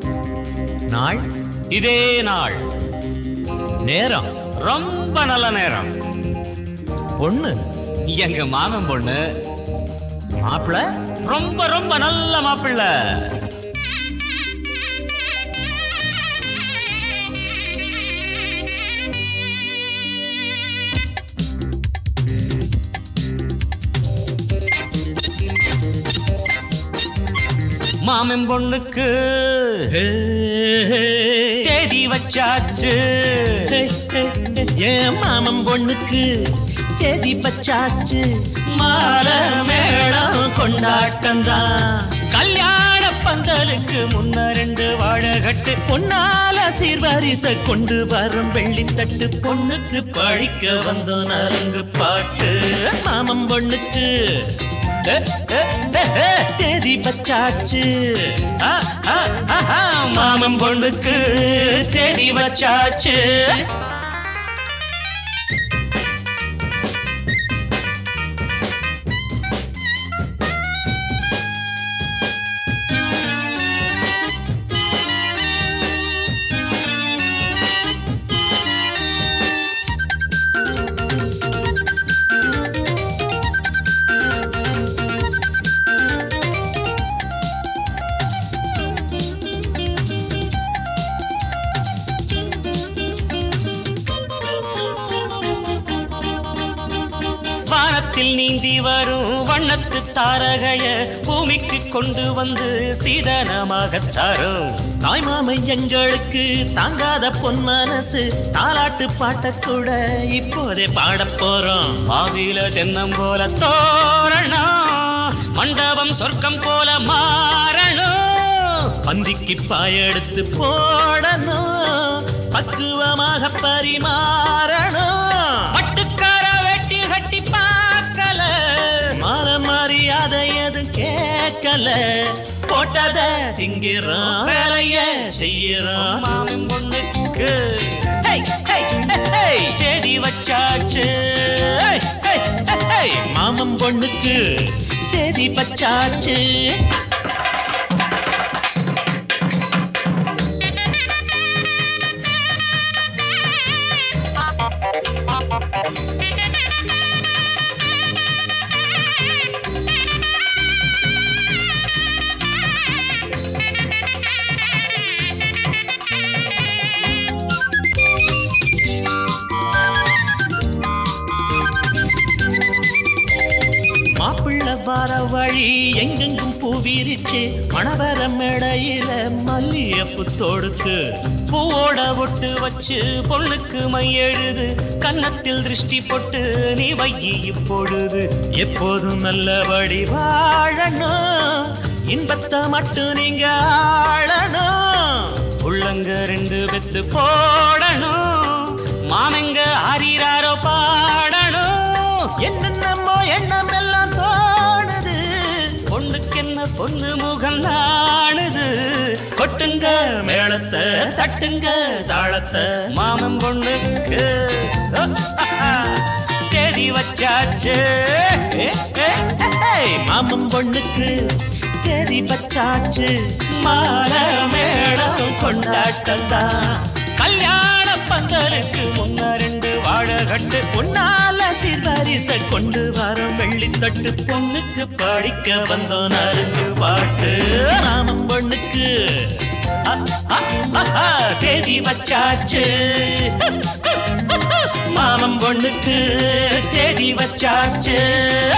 நாள் இதே நாள் நேரம் ரொம்ப நல்ல நேரம் பொண்ணு எங்க மாமன் பொண்ணு மாப்பிள ரொம்ப ரொம்ப நல்ல மாப்பிள்ளை மாமன் பொண்ணுக்கு தேதி வச்சாச்சு என் மாமன் பொண்ணுக்கு தேதி பச்சாச்சு மால மேளம் கொண்டாட்டம் தான் கல்யாண பந்தலுக்கு முன்ன ரெண்டு வாழகட்டு பொன்னால சீர்வரிச கொண்டு வரும் வெள்ளி தட்டு பொண்ணுக்கு பழிக்க வந்தோம் நரங்கு பாட்டு மாமன் பொண்ணுக்கு ஏ, ஏ, ஏ, ஏ. தேதி பச்சாச்சு ஆ, ஆ, ஆஹா, மாமன் பொண்ணுக்கு தேடி வச்சாச்சு வானத்தில் நீந்தி வரும் வண்ணத்து தாரகைய பூமிக்கு கொண்டு வந்து சீதனமாக தரும் தாய் மாமை எங்களுக்கு தாங்காத பொன் மனசு தாலாட்டு பாட்ட கூட இப்போதே பாடப் போறோம் பாதியில தென்னம் போல தோரணம் மண்டபம் சொர்க்கம் போல மாறணும் பந்திக்கு பாயெடுத்து போடணும் பக்குவமாக பரிமாறணும் பட்டுக்கார வெட்டி கட்டி பார்க்கல மாற மரியாதை எது கேட்கல போட்டத திங்கிறோம் வேலைய செய்யறோம் மாமன் பொண்ணுக்கு ஹேய், ஹேய், ஹேய், ஹேய், தேடி வச்சாச்சு ஹேய், ஹேய், ஹேய், ஹேய். மாமன் பொண்ணுக்கு தேதி பச்சாச்சு மாப்பிள்ள வர வழி எங்கெங்கும் பூவிரிச்சு மணவர மேடையில மல்லியப்பு தொடுத்து பூவோட ஒட்டு வச்சு பொண்ணுக்கு மை எழுது கன்னத்தில் திருஷ்டி போட்டு நீ வையி இப்பொழுது எப்போதும் நல்லபடி வாழணும் இன்பத்தை மட்டும் நீங்க ஆளணும் உள்ளங்க ரெண்டு வெத்து போடணும் மாமங்க ஆறிறாரோ பாடணும் என்னென்னமோ எண்ணம் எல்லாம் தோணுது பொண்ணுக்கு என்ன பொண்ணு முகம் நாணுது கொட்டுங்க மேளத்தை தட்டுங்க தாளத்தை மாமன் பொண்ணுக்கு தேதி வச்சாச்சு ஏ, ஏ, ஏய். மாமன் பொண்ணுக்கு தேதி பச்சாச்சு மால மேளம் கொண்டாட்டம் தான் கல்யாண பந்தலுக்கு முன்ன ரெண்டு வாழகட்டு பொன்னால சீர்வரிச கொண்டு வரும் வெள்ளித்தட்டு பொண்ணுக்கு படிக்க வந்தோம் நறுக்கு பாட்டு மாமன் பொண்ணுக்கு அ, அ, அ, அ, தேதி வச்சாச்சு மாமன் பொண்ணுக்கு தேதி வச்சாச்சு